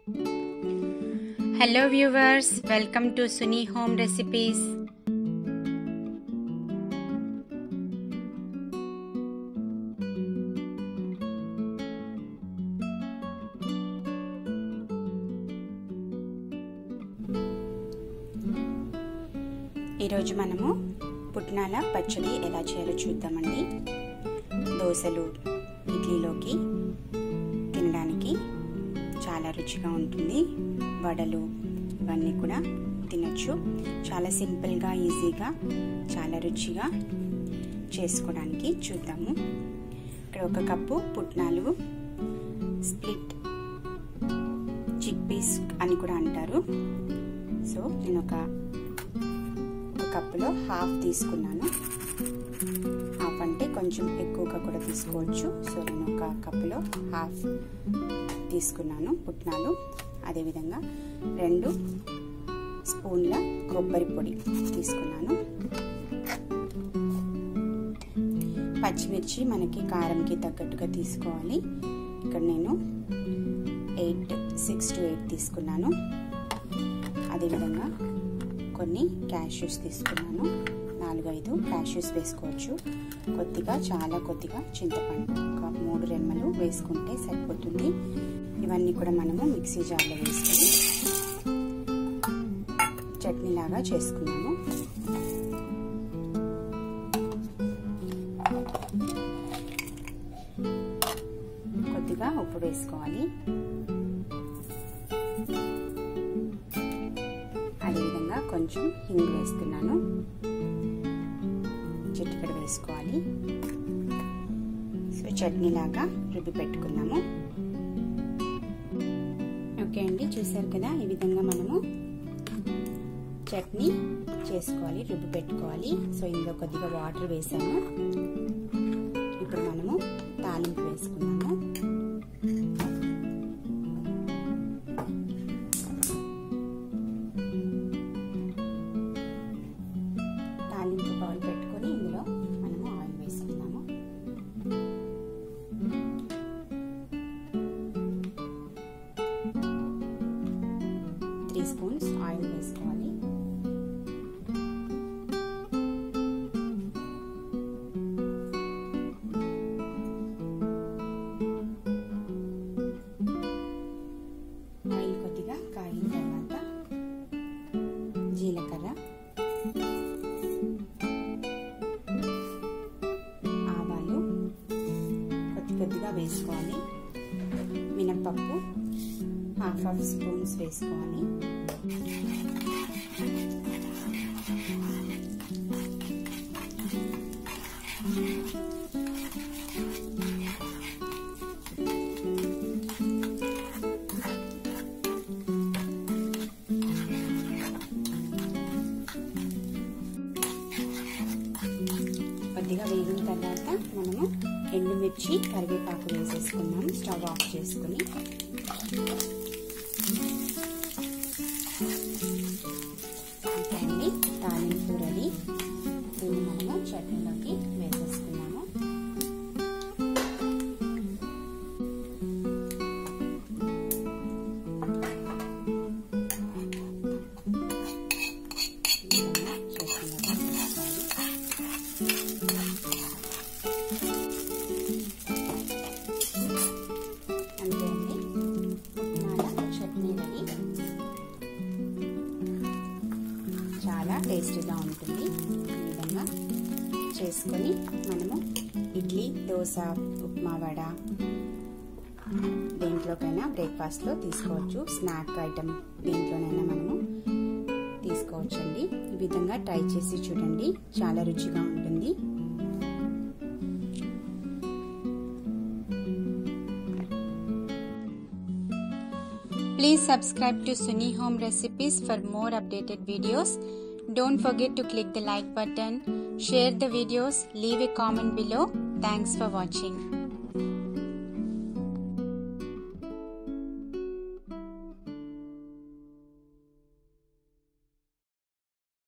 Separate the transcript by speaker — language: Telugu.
Speaker 1: Hello viewers welcome to Suni home recipes ఈరోజు మనము పుట్నాల పచ్చడి ఎలా చేయాలో చూద్దామండి దోశలు ఇడ్లీలోకి తినడానికి చాలా రుచిగా ఉంటుంది వడలు ఇవన్నీ కూడా తినచ్చు చాలా సింపుల్గా ఈజీగా చాలా రుచిగా చేసుకోవడానికి చూద్దాము ఇక్కడ ఒక కప్పు పుట్నాలు స్ప్లిట్ చిక్ పీస్ అని కూడా అంటారు సో నేను ఒక ఒక కప్పులో హాఫ్ తీసుకున్నాను హాఫ్ అంటే కొంచెం ఎక్కువగా కూడా తీసుకోవచ్చు సో నేను ఒక కప్పులో హాఫ్ తీసుకున్నాను పుట్నాలు అదేవిధంగా రెండు స్పూన్ల కొబ్బరి పొడి తీసుకున్నాను పచ్చిమిర్చి మనకి కారంకి తగ్గట్టుగా తీసుకోవాలి ఇక్కడ నేను ఎయిట్ సిక్స్ టు ఎయిట్ తీసుకున్నాను అదేవిధంగా కొన్ని క్యాష్యూస్ తీసుకున్నాను నాలుగు ఐదు క్యాష్యూస్ వేసుకోవచ్చు కొద్దిగా చాలా కొద్దిగా చింతపండు ఒక మూడు రెమ్మలు వేసుకుంటే సరిపోతుంది ఇవన్నీ కూడా మనము మిక్సీ జార్లో వేసుకొని చట్నీ లాగా చేసుకున్నాము కొద్దిగా ఉప్పు వేసుకోవాలి అదేవిధంగా కొంచెం హింగ్ వేస్తున్నాను చిటికడ వేసుకోవాలి సో చట్నీ లాగా రుబ్బి పెట్టుకున్నాము ఓకే అండి చూసారు కదా ఈ విధంగా మనము చట్నీ చేసుకోవాలి రుబ్బి పెట్టుకోవాలి సో ఇందులో కొద్దిగా వాటర్ వేసాము ఇప్పుడు మనము తాలింపు వేసుకున్నాము తాలింపు బౌల్ పెట్టుకొని ఇందులో మనము ఆయిల్ వేసుకున్నాము త్రీ స్పూన్స్ ఆయిల్ వేసుకోవాలి ఆయిల్ కొద్దిగా కాగిన తర్వాత జీలకర్ర ఆవాలు కొద్ది కొద్దిగా వేసుకోవాలి మినపప్పు హాఫ్ హాఫ్ స్పూన్స్ వేసుకోవాలి కొద్దిగా వేగిన తర్వాత మనము ఎండుమిర్చి కరివేపాకు వేసేసుకున్నాం స్టవ్ ఆఫ్ చేసుకుని అండి తాలింపు రెడీ దీన్ని మనము చట్నీలోకి వేసేసుకున్నాము అంతే అండి మన చట్నీ రెడీ చాలా టేస్టీగా ఉంటుంది ఈ విధంగా చేసుకొని మనము ఇడ్లీ దోశ ఉప్మా వడ దేంట్లోకైనా బ్రేక్ఫాస్ట్లో తీసుకోవచ్చు స్నాక్ ఐటమ్ దేంట్లోనైనా మనము తీసుకోవచ్చండి ఈ విధంగా ట్రై చేసి చూడండి చాలా రుచిగా ఉంటుంది Please subscribe to Suni Home Recipes for more updated videos. Don't forget to click the like button, share the videos, leave a comment below. Thanks for watching.